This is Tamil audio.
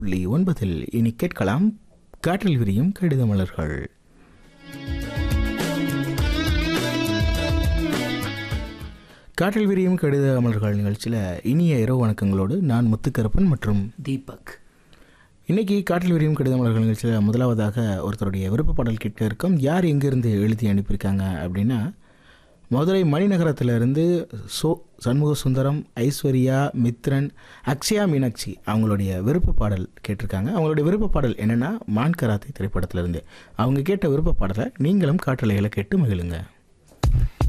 புள்ளி ஒன்பதில் இனி கேட்கலாம் காற்றில் விரியும் கடித மலர்கள் காற்றில் விரியும் கடித மலர்கள் நிகழ்ச்சியில் இனிய இரவு வணக்கங்களோடு நான் முத்துக்கருப்பன் மற்றும் தீபக் இன்னைக்கு காற்றில் விரியும் கடித மலர்கள் நிகழ்ச்சியில் முதலாவதாக ஒருத்தருடைய விருப்ப பாடல் கேட்க இருக்கோம் யார் எங்கேருந்து எழுதி அனுப்பியிருக்காங்க அப்படின்னா மதுரை மணிநகரத்திலிருந்து சோ சண்முக சுந்தரம் ஐஸ்வர்யா மித்ரன் அக்ஷயா மீனாட்சி அவங்களுடைய விருப்ப பாடல் கேட்டிருக்காங்க அவங்களுடைய விருப்ப பாடல் என்னென்னா மான் கராத்தே திரைப்படத்திலிருந்து அவங்க கேட்ட விருப்ப பாடலை நீங்களும் காற்றலைகளை கேட்டு மகிழுங்க